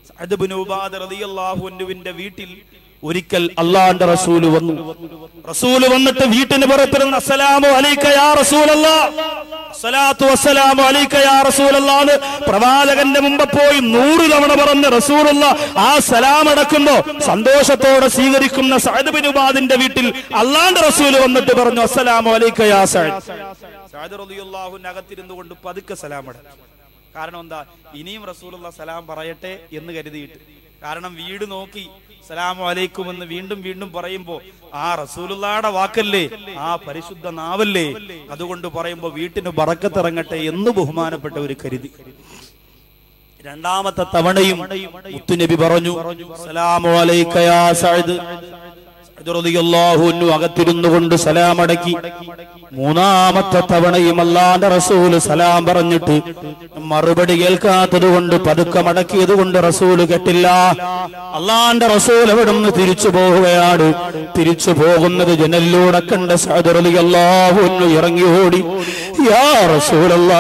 Saad Ibnu ഉബാദ റളിയല്ലാഹു അൻഹുവിന്റെ വീട്ടിൽ ഒരിക്കൽ അള്ളാന്റെ റസൂല് വന്നു റസൂല് വന്നിട്ട് വീട്ടിന് പുറത്തിരുന്ന് അസ്സലാമു അലൈക യാ റസൂലല്ലാ അസ്സലാത്തു വസ്സലാമു അലൈക യാ റസൂലല്ലാ എന്ന് പ്രവാചകന്റെ മുമ്പ് പോയി നൂറ് തവണ പറഞ്ഞ് റസൂലുള്ള ആ സലാം അടക്കുമ്പോ സന്തോഷത്തോടെ സ്വീകരിക്കുന്ന സഅദ് ബിൻ ഉബാദിന്റെ വീട്ടിൽ അള്ളാന്റെ റസൂല് വന്നിട്ട് പറഞ്ഞു അസ്സലാമു അലൈക യാ സഅദ് സഅദ് റളിയല്ലാഹു അൻഹു അകത്തിരുന്നു കൊണ്ട് പതുക്കെ സലാം അടച്ചു കാരണം എന്താ ഇനിയും റസൂലുള്ള സലാം പറയട്ടെ എന്ന് കരുതിയിട്ട് കാരണം വീട് നോക്കി സലാമു അലൈക്കും എന്ന് വീണ്ടും വീണ്ടും പറയുമ്പോ ആ റസൂലുള്ളാടെ വാക്കല്ലേ ആ പരിശുദ്ധ നാവല്ലേ അതുകൊണ്ട് പറയുമ്പോ വീട്ടിന് ബറക്കത്തിറങ്ങട്ടെ എന്ന് ബഹുമാനപ്പെട്ട ഒരു കരുതി രണ്ടാമത്തെ തവണയും മുത്തുനബി പറഞ്ഞു സലാമു അലൈക യാ സഅദ് സഅദ് റളിയല്ലാഹു അൻഹു അകത്തിരുന്നു കൊണ്ട് സലാം അടക്കി മൂന്നാമത്തെ തവണയും അല്ലാന്റെ റസൂല് സലാം പറഞ്ഞിട്ട് മറുപടി കേൾക്കാത്തത് കൊണ്ട് പതുക്കെ മടക്കിയത് കൊണ്ട് റസൂല് കേട്ടില്ല അള്ളാന്റെ റസൂൽ അവിടെ നിന്ന് തിരിച്ചു പോവുകയാണ് തിരിച്ചു പോകുന്നത് ജനലിലൂടെ കണ്ട സഹദറലി അള്ളാഹു ഇറങ്ങി ഓടി യാ റസൂലല്ലാ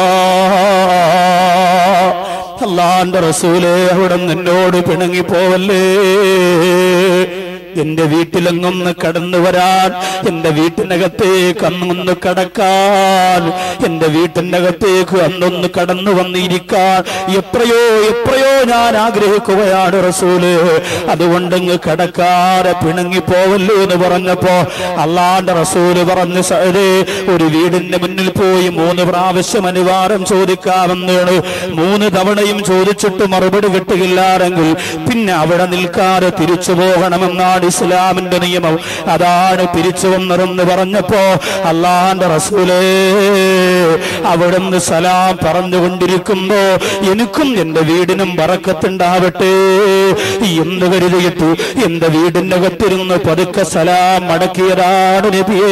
അള്ളാന്റെ റസൂലെ അവിടെ നിന്നോട് പിണങ്ങി പോവല്ലേ എന്റെ വീട്ടിലെങ്ങൊന്ന് കടന്നു വരാൻ എന്റെ വീട്ടിനകത്തേക്ക് അന്നൊന്ന് കടക്കാൻ എന്റെ വീട്ടിന്റെ അകത്തേക്ക് അന്നൊന്ന് കടന്നു വന്നിരിക്കാൻ എത്രയോ എത്രയോ ഞാൻ ആഗ്രഹിക്കുകയാണ് റസൂല് അതുകൊണ്ടങ്ങ് കടക്കാതെ പിണങ്ങി പോവല്ലോ എന്ന് പറഞ്ഞപ്പോ അള്ളാന്റെ റസൂല് പറഞ്ഞു സഹദേ ഒരു വീടിന്റെ മുന്നിൽ പോയി മൂന്ന് പ്രാവശ്യം അനുവാദം ചോദിക്കാമെന്നാണ് മൂന്ന് തവണയും ചോദിച്ചിട്ട് മറുപടി കിട്ടുകയില്ലാരെങ്കിൽ പിന്നെ അവിടെ നിൽക്കാതെ തിരിച്ചു പോകണമെന്നാണ് ഇസ്ലാമിന്റെ നിയമം അതാണ് തിരിച്ചു വന്നതെന്ന് പറഞ്ഞപ്പോ അള്ളാന്റെ റസൂലേ അവിടുന്ന് സലാം പറഞ്ഞുകൊണ്ടിരിക്കുമ്പോ എനിക്കും എന്റെ വീടിനും വറക്കത്തുണ്ടാവട്ടെ എന്ന് കരുതിയിട്ട് എന്റെ വീടിന്റെ അകത്തിരുന്ന് പതുക്കെ സലാം മടക്കിയതാണ് നബിയേ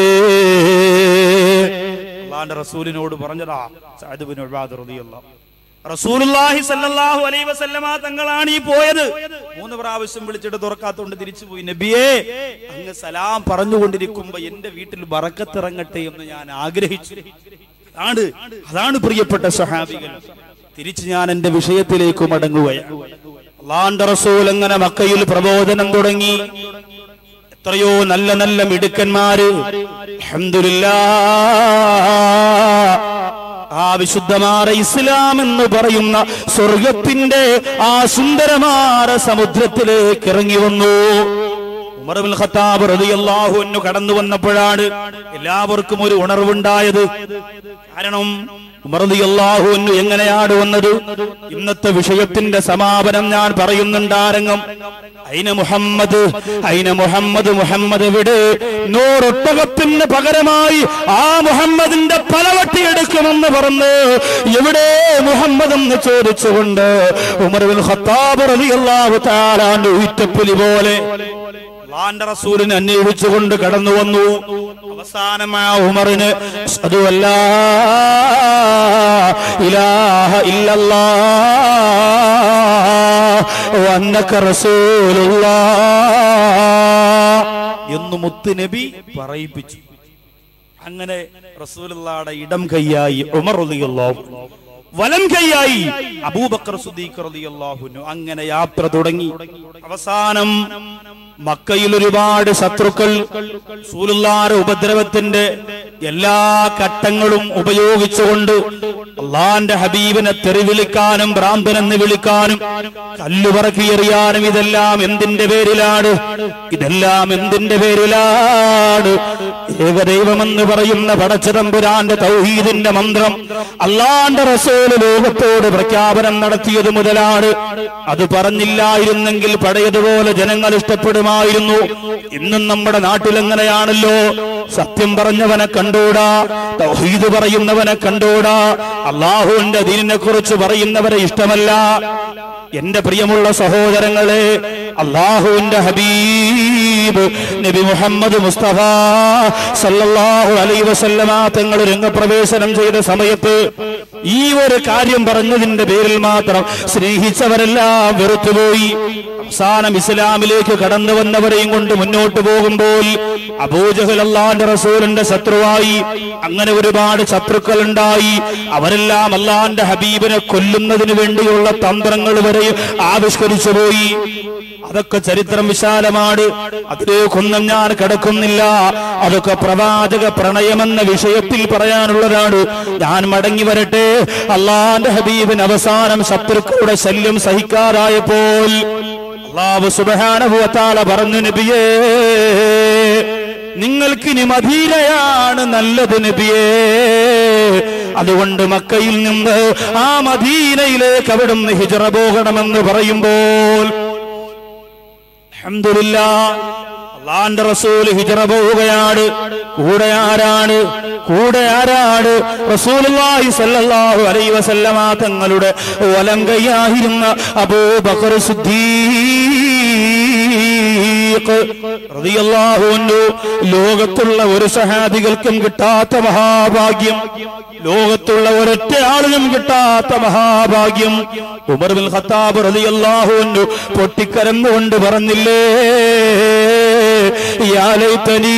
അള്ളാന്റെ റസൂലിനോട് പറഞ്ഞതാ സഅദ് ബിൻ ഉബാദ് റളിയല്ലാഹു റസൂലുള്ളാഹി സല്ലല്ലാഹു അലൈഹി വസല്ലമ തങ്ങളാണ് ഈ പോയത് മൂന്ന് പ്രാവശ്യം വിളിച്ചിട്ട് തുറക്കാത്തോണ്ട് തിരിച്ചു പോയി നബിയേ അങ്ങ് സലാം പറഞ്ഞുകൊണ്ടിരിക്കുമ്പോ എന്റെ വീട്ടിൽ ബറക്കത്തിറങ്ങട്ടെ എന്ന് ഞാൻ ആഗ്രഹിച്ചു അതാണ് അതാണ് പ്രിയപ്പെട്ട സഹാബികൾ തിരിച്ച് ഞാൻ എന്റെ വിഷയത്തിലേക്ക് മടങ്ങുകയാണ് അള്ളാന്റെ റസൂൽ അങ്ങനെ മക്കയിൽ പ്രബോധനം തുടങ്ങി എത്രയോ നല്ല നല്ല മിടുക്കന്മാര് അൽഹംദുലില്ലാ ആ വിശുദ്ധമായ ഇസ്ലാം എന്ന് പറയുന്ന സ്വർഗത്തിന്റെ ആ സുന്ദരമായ സമുദ്രത്തിലേക്ക് ഇറങ്ങി വന്നു ഉമർ ബിൻ ഖത്താബ് റളിയല്ലാഹു അൻഹു കടന്നു വന്നപ്പോഴാണ് എല്ലാവർക്കും ഒരു ഉണർവുണ്ടായത് കാരണം ഉമർ റളിയല്ലാഹു അൻഹു എങ്ങനെയാണ് വന്നത് ഇന്നത്തെ വിഷയത്തിന്റെ സമാപനം ഞാൻ പറയുന്നുണ്ടാരംഗം അയിന മുഹമ്മദ് അയിന മുഹമ്മദ് മുഹമ്മദ് എവിടെ നൂറൊട്ടകത്തിന് പകരമായി ആ മുഹമ്മദിന്റെ പലവട്ടി എടുക്കുമെന്ന് പറഞ്ഞ് എവിടെ മുഹമ്മദ് എന്ന് ചോദിച്ചുകൊണ്ട് ഉമർ ബിൻ ഖത്താബ് റളിയല്ലാഹു തആല ഉറ്റപ്പുലി പോലെ അള്ളാന്റെ റസൂലിനെ അന്വേഷിച്ചുകൊണ്ട് കടന്നു വന്നു അവസാനമായ ഉമറിന് അതു അല്ല ഇലാഹ ഇല്ലല്ലാ വന്നക റസൂലുള്ളാ എന്ന് മുത്തുനബി പറയിപ്പിച്ചു അങ്ങനെ റസൂലുള്ളാടെ ഇടം കൈയായി ഉമർ റളിയല്ലാഹു വലം കൈയായി അബൂബക്കർ സുദ്ദീഖ് റളിയല്ലാഹു അൻഹു അങ്ങനെ യാത്ര തുടങ്ങി അവസാനം മക്കയിൽ ഒരുപാട് ശത്രുക്കൾ സൂലുള്ളാരുടെ ഉപദ്രവത്തിന്റെ എല്ലാ ഘട്ടങ്ങളും ഉപയോഗിച്ചുകൊണ്ട് അള്ളാന്റെ ഹബീബിനെ തെറി വിളിക്കാനും ഭ്രാന്തനെന്ന് വിളിക്കാനും കല്ലുപറക്കി എറിയാനും ഇതെല്ലാം എന്തിന്റെ പേരിലാണ് ഇതെല്ലാം എന്തിന്റെ പേരിലാണ് ഏകദൈവമെന്ന് പറയുന്ന പടച്ചതമ്പുരാന്റെ തൗഹീദിന്റെ മന്ത്രം അള്ളാന്റെ റസൂല് ലോകത്തോട് പ്രഖ്യാപനം നടത്തിയത് മുതലാണ് അത് പറഞ്ഞില്ലായിരുന്നെങ്കിൽ പഴയതുപോലെ ജനങ്ങൾ ഇഷ്ടപ്പെടുമായിരുന്നു ഇന്നും നമ്മുടെ നാട്ടിൽ എങ്ങനെയാണല്ലോ സത്യം പറഞ്ഞവനെ കണ്ടൂടാ തൗഹീദ് പറയുന്നവനെ കണ്ടൂടാ അള്ളാഹുവിന്റെ ദീനിനെ കുറിച്ച് പറയുന്നവരെ ഇഷ്ടമല്ല എന്റെ പ്രിയമുള്ള സഹോദരങ്ങളെ അള്ളാഹുവിന്റെ ഹബീബ് നബി മുഹമ്മദ് മുസ്തഫ സല്ലല്ലാഹു അലൈഹി വസല്ലമ തങ്ങൾ രംഗപ്രവേശനം ചെയ്ത സമയത്ത് ഈ ഒരു കാര്യം പറഞ്ഞതിന്റെ പേരിൽ മാത്രം സ്നേഹിച്ചവരെല്ലാം വെറുത്തുപോയി അവസാനം ഇസ്ലാമിലേക്ക് കടന്നു വന്നവരെയും കൊണ്ട് മുന്നോട്ട് പോകുമ്പോൾ അബൂജഹൽ അള്ളാന്റെ റസൂലിന്റെ ശത്രുവായി അങ്ങനെ ഒരുപാട് ശത്രുക്കൾ ഉണ്ടായി അവരെല്ലാം അള്ളാന്റെ ഹബീബിനെ കൊല്ലുന്നതിന് വേണ്ടിയുള്ള തന്ത്രങ്ങൾ വരെ ആവിഷ്കരിച്ചു പോയി അതൊക്കെ ചരിത്രം വിശാലമാണ് അതിലേക്കൊന്നും ഞാൻ കിടക്കുന്നില്ല അതൊക്കെ പ്രവാചക പ്രണയമെന്ന വിഷയത്തിൽ പറയാനുള്ളതാണ് ഞാൻ മടങ്ങി വരട്ടെ അള്ളാന്റെ ഹബീബിന് അവസാനം ശത്രുക്കളുടെ ശല്യം സഹിക്കാതായപ്പോൾ അള്ളാഹു സുബാനുഭവത്താള പറഞ്ഞു നബിയേ നിങ്ങൾക്കിനി മദീനയാണ് നല്ലത് നബിയേ അതുകൊണ്ട് മക്കയിൽ നിന്ന് ആ മദീനയിലേക്ക് അവിടുന്ന് ഹിജറ പോകണമെന്ന് പറയുമ്പോൾ അൽഹംദുലില്ലാ അള്ളാന്റെ റസൂൽ ഹിജറ പോവുകയാണ് കൂടെ ആരാണ് കൂടെ ആരാണ് റസൂലുള്ളാഹി സ്വല്ലല്ലാഹു അലൈഹി വസല്ലമ തങ്ങളുടെ വലം കൈയായിരുന്ന അബൂബക്കർ സിദ്ദീഖ് റളിയല്ലാഹു അൻഹു ലോകത്തുള്ള ഒരു സഹാബികൾക്കും കിട്ടാത്ത മഹാഭാഗ്യം ലോകത്തുള്ള ഒരൊറ്റ ആളിനും കിട്ടാത്ത മഹാഭാഗ്യം ഉമർ ബിൻ ഖത്താബ് റളിയല്ലാഹു അൻഹു പൊട്ടിക്കരന്നുകൊണ്ട് പറഞ്ഞില്ലേ യാ ലൈതനീ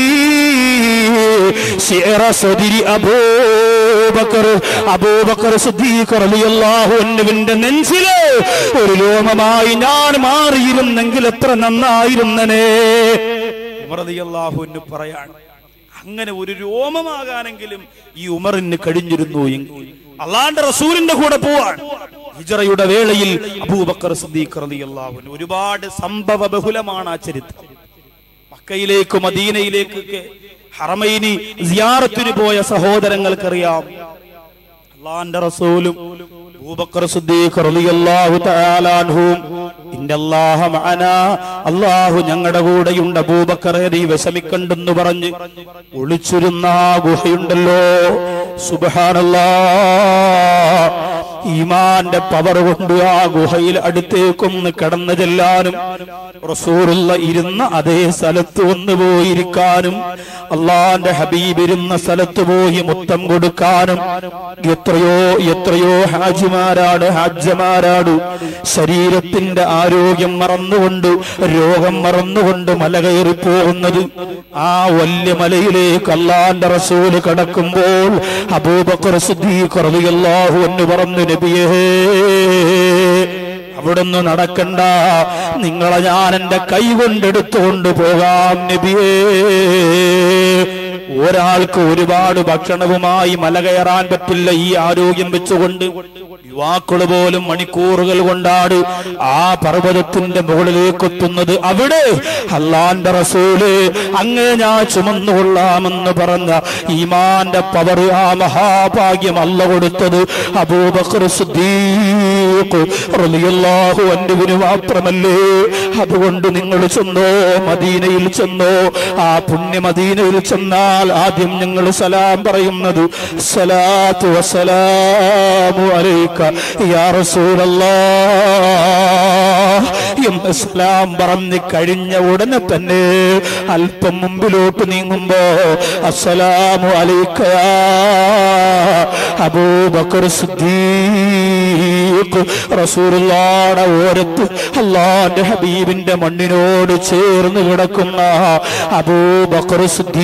ശിഅറ സദിരി അബൂബക്കർ അബൂബക്കർ സിദ്ദീഖ് റളിയല്ലാഹു അൻഹുവിന്റെ നെഞ്ചില് ഒരു ലോമമായി ഞാൻ മാറിയിരുന്നെങ്കിൽ എത്ര നന്നായിരുന്നനെ ഉമർ റളിയല്ലാഹു അൻഹു പറയാണ് അങ്ങനെ ഒരു രോമമാകാനെങ്കിലും ഈ ഉമറിന് കഴിഞ്ഞിരുന്നു എങ്കിൽ അള്ളാന്റെ റസൂലിന്റെ കൂടെ പോവാൻ ഹിജറയുടെ വേളയിൽ അബൂബക്കർ സിദ്ദീഖ് റളിയല്ലാഹു അൻഹു ഒരുപാട് സംഭവ ബഹുലമാണ് ആ ചരിത്രം മക്കയിലേക്ക് മദീനയിലേക്കൊക്കെ ഹറമൈനി സിയാറത്തിന് പോയ സഹോദരങ്ങൾക്കറിയാം അള്ളാന്റെ റസൂലും അബൂബക്കർ സിദ്ദീഖ് റളിയല്ലാഹു തആല അൻഹും ഇന്നല്ലാഹ മഅനാ അല്ലാഹു ഞങ്ങളുടെ കൂടെയുണ്ട് അബൂബക്കറെ നീ വിഷമിക്കണ്ടെന്ന് പറഞ്ഞ് ഒളിച്ചിരുന്ന ആ ഗുഹയുണ്ടല്ലോ സുബ്ഹാനല്ലാഹ് ഈമാന്റെ പവർ കൊണ്ട് ആ ഗുഹയിൽ അടുത്തേക്കൊന്ന് കടന്നു ചെല്ലാനും റസൂറുള്ള ഇരുന്ന അതേ സ്ഥലത്ത് ഒന്ന് പോയിരിക്കാനും അള്ളാന്റെ ഹബീബ് ഇരുന്ന സ്ഥലത്ത് പോയി മുത്തം കൊടുക്കാനും എത്രയോ എത്രയോ ഹാജിമാരാണ് ഹാജമാരാണ് ശരീരത്തിന്റെ ആരോഗ്യം മറന്നുകൊണ്ട് രോഗം മറന്നുകൊണ്ട് മല കയറി പോകുന്നത് ആ വലിയ മലയിലേക്ക് അള്ളാന്റെ റസൂല് കടക്കുമ്പോൾ അബൂബക്കർ സിദ്ദീഖ് റളിയല്ലാഹു എന്ന് പറഞ്ഞു നബിയേ അവിടുന്ന് നടക്കണ്ട നിങ്ങളെ ഞാൻ എന്റെ കൈ കൊണ്ടെടുത്തുകൊണ്ട് പോകാം നബിയേ ഒരാൾക്ക് ഒരുപാട് ഭക്ഷണവുമായി മല കയറാൻ പറ്റില്ല ഈ ആരോഗ്യം വെച്ചുകൊണ്ട് യുവാക്കള് പോലും മണിക്കൂറുകൾ കൊണ്ടാണ് ആ പർവ്വതത്തിന്റെ മുകളിലേക്ക് എത്തുന്നത് അവിടെ അള്ളാന്റെ റസൂല് അങ്ങ് ഞാൻ ചുമന്നുകൊള്ളാമെന്ന് പറഞ്ഞ ഈമാന്റെ പവർ ആ മഹാഭാഗ്യം അല്ല കൊടുത്തത് അബൂബക്കർ സിദ്ദീഖ് റളിയല്ലാഹു അൻഹുവിന് മാത്രമല്ലേ അതുകൊണ്ട് നിങ്ങൾ ചെന്നോ മദീനയിൽ ചെന്നോ ആ പുണ്യ മദീനയിൽ ചെന്നാൽ ആദ്യം ഞങ്ങൾ സലാം പറയുന്നത് സലാത്തു വസലാമു അലൈക യാ റസൂലല്ലാഹ് എന്ന് സലാം പറഞ്ഞ് കഴിഞ്ഞ ഉടനെ തന്നെ അല്പം മുമ്പിലോട്ട് നീങ്ങുമ്പോ അസ്സലാമു അലൈക യാ അബൂബക്കർ സിദ്ദീഖ് റസൂലുള്ളാടെ ഓരത്ത് അള്ളാന്റെ ഹബീബിന്റെ മണ്ണിനോട് ചേർന്ന് കിടക്കുന്ന അബൂബക്കർ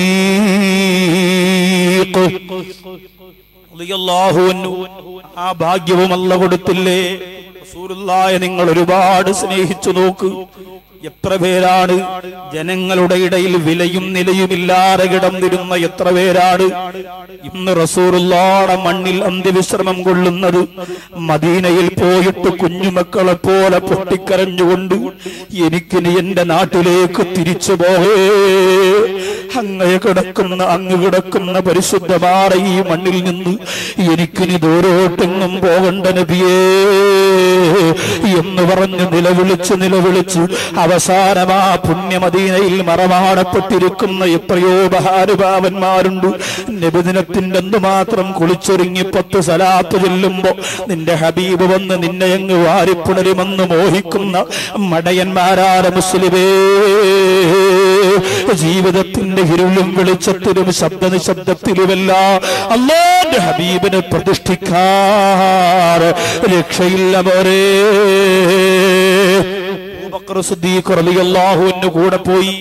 സിദ്ദീഖ് റളിയല്ലാഹു അൻഹു ആ ഭാഗ്യവും അല്ല കൊടുത്തില്ലേ റസൂലുള്ളായെ നിങ്ങൾ ഒരുപാട് സ്നേഹിച്ചു നോക്ക് എത്ര പേരാണ് ജനങ്ങളുടെ ഇടയിൽ വിലയും നിലയുമില്ലാതെ കിടന്നിരുന്ന എത്ര പേരാണ് ഇന്ന് റസൂറുള്ളാടെ മണ്ണിൽ അന്ത്യവിശ്രമം കൊള്ളുന്നത് മദീനയിൽ പോയിട്ട് കുഞ്ഞുമക്കളെ പോലെ പൊട്ടിക്കരഞ്ഞുകൊണ്ട് എനിക്കിനി എന്റെ നാട്ടിലേക്ക് തിരിച്ചു പോകേ അങ്ങയെ കിടക്കുന്ന അങ്ങ് കിടക്കുന്ന പരിശുദ്ധമായ ഈ മണ്ണിൽ നിന്ന് എനിക്കിനി ദൂരോട്ടെങ്ങും പോകണ്ട നബിയേ എന്ന് പറഞ്ഞ് നിലവിളിച്ച് നിലവിളിച്ച് അവസാനം ആ പുണ്യമദീനയിൽ മറമാടപ്പെട്ടിരിക്കുന്ന എത്രയോ ബഹാനുഭാവന്മാരുണ്ട് നബിദിനത്തിന്റെ എന്തുമാത്രം കുളിച്ചൊരുങ്ങി പത്ത് സലാത്ത് ചെല്ലുമ്പോ നിന്റെ ഹബീബ് വന്ന് നിന്നെ അങ്ങ് വാരിപ്പുണരുമെന്ന് മോഹിക്കുന്ന മടയന്മാരാര മുസ്ലിമേ ജീവിതത്തിന്റെ ഇരുളും വെളിച്ചത്തിലും ശബ്ദ നിശബ്ദത്തിലുമല്ല അള്ളാന്റെ ഹബീബിനെ പ്രതിഷ്ഠിക്കാർ രക്ഷയില്ല മോരേ അബൂബക്കർ സിദ്ദീഖ് റളിയല്ലാഹു അൻഹു കൂടെ പോയി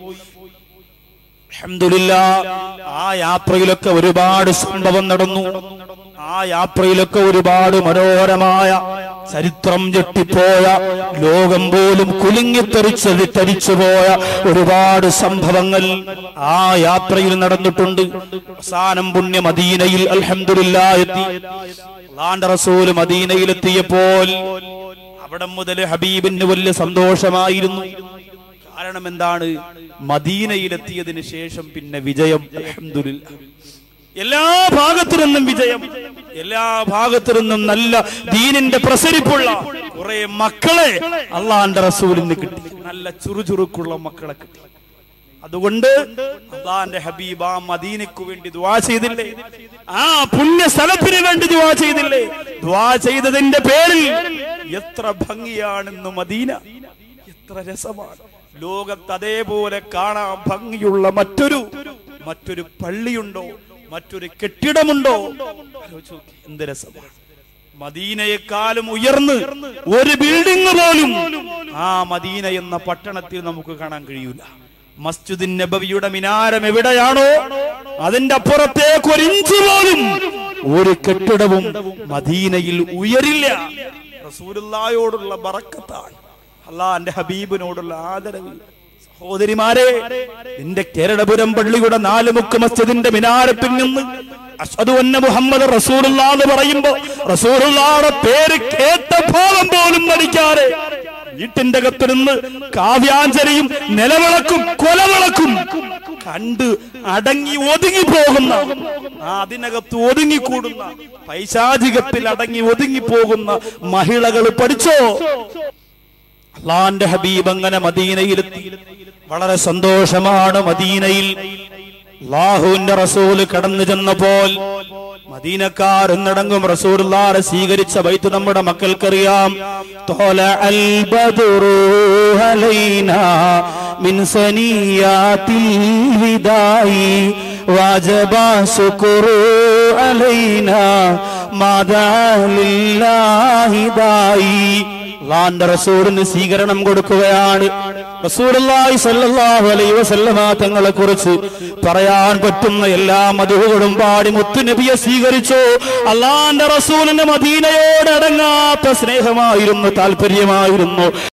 അൽഹംദുലില്ലാ ആ യാത്രയിലൊക്കെ ഒരുപാട് സംഭവം നടന്നു ആ യാത്രയിലൊക്കെ ഒരുപാട് മനോഹരമായ ചരിത്രം ഞെട്ടിപ്പോയ ലോകം പോലും കുലുങ്ങിത്തെറിച്ച് തരിച്ചുപോയ ഒരുപാട് സംഭവങ്ങൾ ആ യാത്രയിൽ നടന്നിട്ടുണ്ട് അവസാനം പുണ്യ മദീനയിൽ അൽഹംദുലില്ലാ എത്തി അള്ളാന്റെ റസൂല് മദീനയിലെത്തിയപ്പോൾ അവിടെ മുതൽ ഹബീബിന് വലിയ സന്തോഷമായിരുന്നു കാരണം എന്താണ് മദീനയിലെത്തിയതിനു ശേഷം പിന്നെ വിജയം അൽഹംദുലില്ലാ എല്ലാ ഭാഗത്തു നിന്നും വിജയം എല്ലാ ഭാഗത്തു നിന്നും നല്ല ദീനിന്റെ പ്രസരിപ്പുള്ള കുറെ മക്കളെ അള്ളാന്റെ റസൂലിന് കിട്ടി നല്ല ചുറുചുറുക്കുള്ള മക്കളെ കിട്ടി അതുകൊണ്ട് അള്ളാന്റെ ഹബീബ മദീനയ്ക്ക് വേണ്ടി ദ്വാ ചെയ്തില്ലേ ആ പുണ്യ സ്ഥലത്തിന് വേണ്ടി ദ്വാ ചെയ്തില്ലേ ദ്വാ ചെയ്തതിന്റെ പേരിൽ എത്ര ഭംഗിയാണെന്ന് മദീന എത്ര രസമാണ് ലോകത്ത് അതേപോലെ കാണാൻ ഭംഗിയുള്ള മറ്റൊരു മറ്റൊരു പള്ളിയുണ്ടോ മറ്റൊരു കെട്ടിടമുണ്ടോ ആലോചിച്ച് നോക്ക്, എന്ത് രസമാണ് മദീനയെക്കാളും ഉയർന്ന് ഒരു ബിൽഡിംഗ് പോലും ആ മദീന എന്ന പട്ടണത്തിൽ നമുക്ക് കാണാൻ കഴിയൂല മസ്ജിദിൻ നബവിയുടെ മിനാരം എവിടെയാണോ അതിന്റെ അപ്പുറത്തേക്ക് ഒരു ഇഞ്ച് പോലും ഒരു കെട്ടിടവും മദീനയിൽ ഉയരില്ല റസൂലുള്ളായോടുള്ള ബറക്കത്താണ് അള്ളാന്റെ ഹബീബിനോടുള്ള ആദരവ് സഹോദരിമാരെ നിന്റെ കേരളപുരം പള്ളിയുടെ നാല് മുക്ക് മസ്ജിദിന്റെ മിനാരത്തിൽ നിന്ന് അഷ്ഹദു അന്ന മുഹമ്മദ് റസൂലുള്ള എന്ന് പറയുമ്പോ റസൂലുള്ളാടെ പേര് കേട്ട ഭാവം പോലും നടിക്കാതെ വീട്ടിന്റെ അകത്ത് നിന്ന് കാവ്യാഞ്ജലിയും നിലവിളക്കും കൊലവിളക്കും കണ്ട് അടങ്ങി ഒതുങ്ങി പോകുന്ന ആ അതിനകത്ത് ഒതുങ്ങിക്കൂടുന്ന പൈശാചികത്തിൽ അടങ്ങി ഒതുങ്ങി പോകുന്ന മഹിളകൾ പഠിച്ചോ അള്ളാന്റെ ഹബീബ് അങ്ങനെ മദീനയിലെത്തി വളരെ സന്തോഷമാണ് മദീനയിൽ അള്ളാഹുവിന്റെ റസൂല് കടന്നു ചെന്നപ്പോൾ മദീനക്കാർ എന്നടങ്കും റസൂലുള്ളാരെ സ്വീകരിച്ച ബൈത്ത് നമ്മുടെ മക്കൾക്കറിയാം തോല അൽ ബദുറു അലൈനാ മിൻ സനിയാത്തിൽ വിദായി വാജബ ശുക്രു അലൈനാ മാദാ ലില്ലാഹി ദായി അള്ളാന്റെ റസൂലിന് സ്വീകരണം കൊടുക്കുകയാണ് റസൂലുള്ളാഹി സ്വല്ലല്ലാഹു അലൈഹി വസല്ലമ തങ്ങളെ കുറിച്ച് പറയാൻ പറ്റുന്ന എല്ലാ മധുകളും പാടി മുത്തുനബിയെ സ്വീകരിച്ചു അള്ളാന്റെ റസൂലിന് മദീനയോട് അടങ്ങാത്ത സ്നേഹമായിരുന്നു താല്പര്യമായിരുന്നു